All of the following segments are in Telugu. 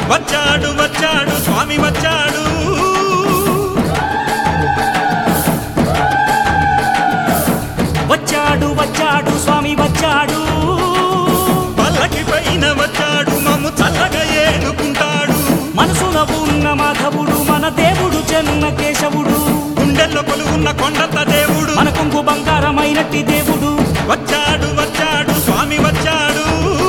వచ్చాడు వచ్చాడు స్వామి వచ్చాడు వచ్చాడు వచ్చాడు స్వామి వచ్చాడు పల్లకి పైన వచ్చాడు మమ్ము చల్లగా ఏలుకుంటాడు మనసులో ఉన్న మాధవుడు మన దేవుడు చెన్న కేశవుడు గుండెల్లో కొలువున్న కొండంత దేవుడు మన కొంగు బంగారమైనట్టి దేవుడు వచ్చాడు వచ్చాడు స్వామి వచ్చాడు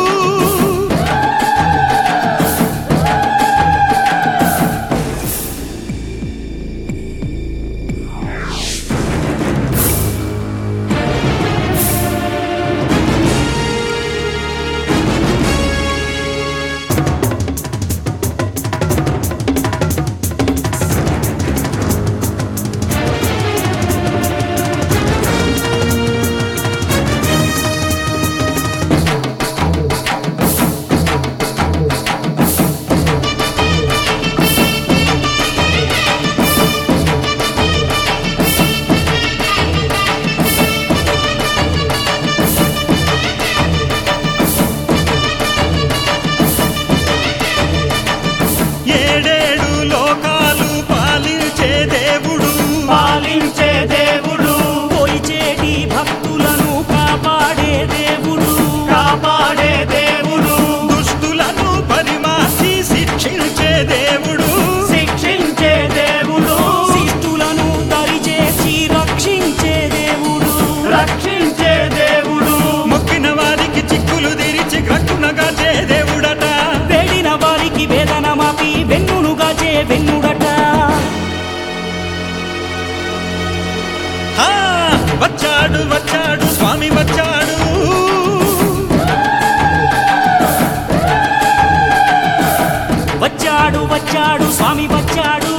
ఏడేడు లోకాలు పాలించే దేవుడు పాలించే దేవుడు పోయిచేటి భక్తులను కాపాడే దేవుడు కాపాడే దేవుడు దుష్టులను పరిమాసి శిక్షించే దేవుడు శిక్షించే దేవుడు శిష్టులను దరిచేసి రక్షించే దేవుడు రక్షించే దేవుడు మొక్కిన వారికి చిక్కులు తెరిచి గ్రక్కునగా చే దేవుడట వేడిన వారికి వేదన మాపి వెన్నునుగా చే వెన్నుడట ఆ, వచ్చాడు వచ్చాడు స్వామి వచ్చాడు వచ్చాడు వచ్చాడు స్వామి వచ్చాడు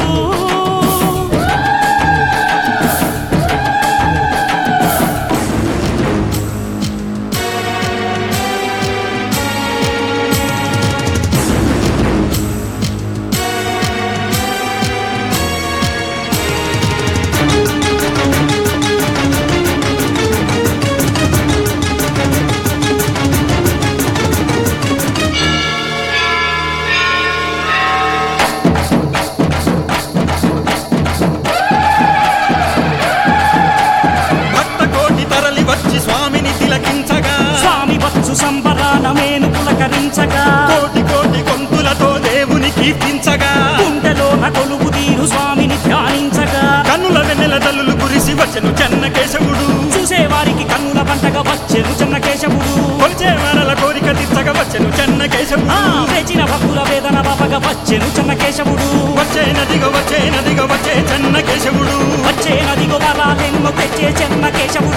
భక్త కోటి తరలి వచ్చి స్వామిని తిలకించగా స్వామి వచ్చు సంబరాన మేను పులకరించగా కోటి కోటి కొంతులతో దేవుని కీర్తించగా గుండెలోన కొలువు తీరు స్వామిని ధ్యానించగా కన్నుల వెన్నెల తల్లులు కురిసి వచ్చెను చెన్న కేశవుడు చూసేవారికి కన్నుల పంటగా వచ్చెను చిన్న కేశవుడు కొలిచే వారల కోరిక తీర్చగా వచ్చెను చెన్న ఆ, కేశవుడు వేచిన భక్తుల వేదన బాపగా వచ్చెను చిన్న కేశవుడు వచ్చే నదిగో వచ్చే నదిగో వచ్చే చెన్న కేశవుడు వచ్చే నదిగో వరాలెన్నో తెచ్చే చిన్న కేశవుడు